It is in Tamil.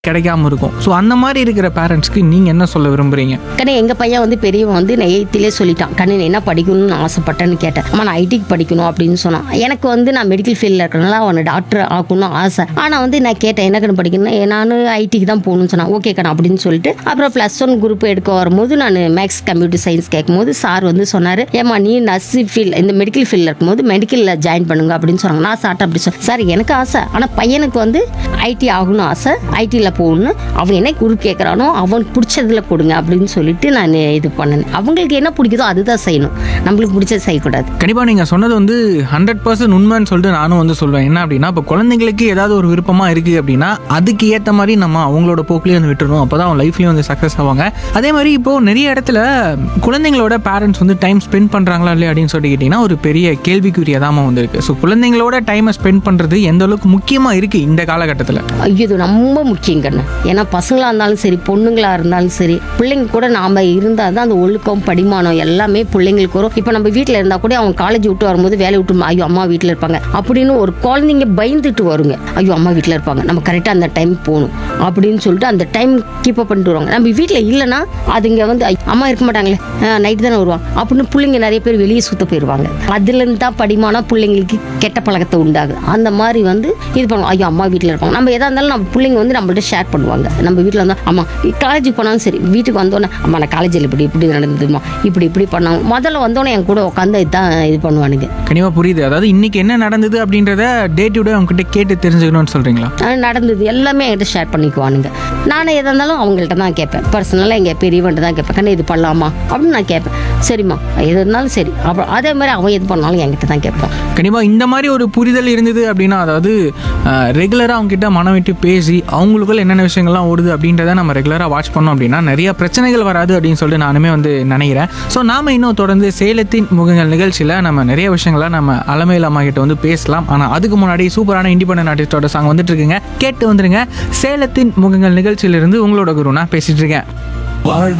கிடைக்காம இருக்கும் ஸோ அந்த மாதிரி இருக்கிற பேரண்ட்ஸ்க்கு நீங்கள் என்ன சொல்ல விரும்புறீங்க கண்ணே எங்கள் பையன் வந்து பெரியவன் வந்து நான் எயித்திலே சொல்லிட்டான் கண்ணு நீ என்ன படிக்கணும்னு ஆசைப்பட்டேன்னு கேட்டேன் அம்மா நான் ஐடிக்கு படிக்கணும் அப்படின்னு சொன்னான் எனக்கு வந்து நான் மெடிக்கல் ஃபீல்டில் இருக்கிறனால அவனை டாக்டர் ஆகணும்னு ஆசை ஆனால் வந்து நான் கேட்டேன் என்ன கண்ணு படிக்கணும்னா நான் ஐடிக்கு தான் போகணும்னு சொன்னான் ஓகே கண்ணா அப்படின்னு சொல்லிட்டு அப்புறம் ப்ளஸ் ஒன் குரூப் எடுக்க வரும்போது நான் மேக்ஸ் கம்ப்யூட்டர் சயின்ஸ் கேட்கும்போது சார் வந்து சொன்னார் ஏம்மா நீ நர்ஸ் ஃபீல்ட் இந்த மெடிக்கல் ஃபீல்டில் இருக்கும்போது மெடிக்கலில் ஜாயின் பண்ணுங்க அப்படின்னு சொன்னாங்க நான் சார்ட்ட அப்படி சொன்னேன் சார் எனக்கு ஆசை ஆனால் பையனுக்கு வந்து ஐடி ஆகணும் ஆசை ஐடியில் போகணும்னு அவன் என்ன குரூப் கேட்குறானோ அவனுக்கு பிடிச்சதுல கொடுங்க அப்படின்னு சொல்லிட்டு நான் இது பண்ணேன் அவங்களுக்கு என்ன பிடிக்குதோ அதுதான் செய்யணும் நம்மளுக்கு பிடிச்சது செய்யக்கூடாது கண்டிப்பாக நீங்கள் சொன்னது வந்து ஹண்ட்ரட் பர்சன்ட் உண்மைன்னு சொல்லிட்டு நானும் வந்து சொல்வேன் என்ன அப்படின்னா இப்போ குழந்தைங்களுக்கு ஏதாவது ஒரு விருப்பமாக இருக்குது அப்படின்னா அதுக்கு ஏற்ற மாதிரி நம்ம அவங்களோட போக்கிலேயே வந்து விட்டுறணும் அப்போ தான் அவங்க லைஃப்லேயும் வந்து சக்ஸஸ் ஆவாங்க அதே மாதிரி இப்போது நிறைய இடத்துல குழந்தைங்களோட பேரண்ட்ஸ் வந்து டைம் ஸ்பெண்ட் பண்ணுறாங்களா இல்லையா அப்படின்னு சொல்லி கேட்டிங்கன்னா ஒரு பெரிய கேள்விக்குரியதாம வந்திருக்கு ஸோ குழந்தைங்களோட டைமை ஸ்பெண்ட் பண்ணுறது எந்த அளவுக்கு முக்கியமாக இருக்குது இந்த காலகட்டத்தில் ஐயோ இது ரொம்ப முக்கியம் கண்ணு ஏன்னா பசங்களாக இருந்தாலும் சரி பொண்ணுங்களாக இருந்தாலும் சரி பிள்ளைங்க கூட நாம் இருந்தால் தான் அந்த ஒழுக்கம் படிமானம் எல்லாமே பிள்ளைங்களுக்கு வரும் இப்போ நம்ம வீட்டில் இருந்தால் கூட அவங்க காலேஜ் விட்டு வரும்போது வேலை விட்டு ஐயோ அம்மா வீட்டில் இருப்பாங்க அப்படின்னு ஒரு குழந்தைங்க பயந்துட்டு வருங்க ஐயோ அம்மா வீட்டில் இருப்பாங்க நம்ம கரெக்டாக அந்த டைம் போகணும் அப்படின்னு சொல்லிட்டு அந்த டைம் கீப் அப் பண்ணிட்டு வருவாங்க நம்ம வீட்டில் இல்லைன்னா அதுங்க வந்து ஐ, அம்மா இருக்க மாட்டாங்களே நைட்டு தானே வருவாங்க அப்படின்னு பிள்ளைங்க நிறைய பேர் வெளியே சுத்த போயிடுவாங்க அதுலேருந்து தான் படிமானம் பிள்ளைங்களுக்கு கெட்ட பழக்கத்தை உண்டாகுது அந்த மாதிரி வந்து இது பண்ணுவோம் ஐயோ அம்மா வீட்டில் இருப்பாங்க நம்ம எதாக இருந்தாலும் நம்ம பிள்ளைங்க வந்து நம்மள்ட்ட ஷேர் பண்ணுவாங்க நம்ம வீட்டில் வந்தால் அம்மா காலேஜுக்கு போனாலும் சரி வீட்டுக்கு வந்தோன்னே அம்மா நான் காலேஜில் இப்படி இப்படி நடந்ததுமா இப்படி இப்படி பண்ணாங்க முதல்ல வந்தோடனே என் கூட உட்காந்து இதுதான் இது பண்ணுவானுங்க கண்டிப்பாக புரியுது அதாவது இன்னைக்கு என்ன நடந்தது அப்படின்றத டே டு டே அவங்ககிட்ட கேட்டு தெரிஞ்சுக்கணும்னு சொல்கிறீங்களா ஆனா, நடந்தது எல்லாமே என்கிட்ட ஷேர் பண்ணிக்குவானுங்க நானே எதாக இருந்தாலும் அவங்கள்ட்ட தான் கேட்பேன் பர்சனலாக எங்கள் பெரியவன்ட்ட தான் கேட்பேன் கண்ணே இது பண்ணலாமா அப்படின்னு நான் கேட்பேன் சரிம்மா எது இருந்தாலும் சரி அப்புறம் அதே மாதிரி அவன் எது பண்ணாலும் என்கிட்ட தான் கேட்பான் கண்டிப்பாக இந்த மாதிரி ஒரு புரிதல் இருந்தது அப்படின்னா அதாவது ரெகுலராக அவங்க கிட்ட மனம் விட்டு பேசி அவங்களுக்குள்ள என்னென்ன விஷயங்கள்லாம் ஓடுது அப்படின்றத நம்ம ரெகுலராக வாட்ச் பண்ணோம் அப்படின்னா நிறைய பிரச்சனைகள் வராது அப்படின்னு சொல்லிட்டு நானுமே வந்து நினைக்கிறேன் ஸோ நாம இன்னும் தொடர்ந்து சேலத்தின் முகங்கள் நிகழ்ச்சியில் நம்ம நிறைய விஷயங்களை நம்ம அலமையில் அம்மா கிட்ட வந்து பேசலாம் ஆனால் அதுக்கு முன்னாடி சூப்பரான இண்டிபெண்டன்ட் ஆர்டிஸ்டோட சாங் வந்துட்டு இருக்குங்க கேட்டு வந்துருங்க சேலத்தின் முகங்கள் நிகழ்ச்சியிலிருந்து உங்களோட குரு நான் பேசிட்டு இருக்கேன் வாழ்வு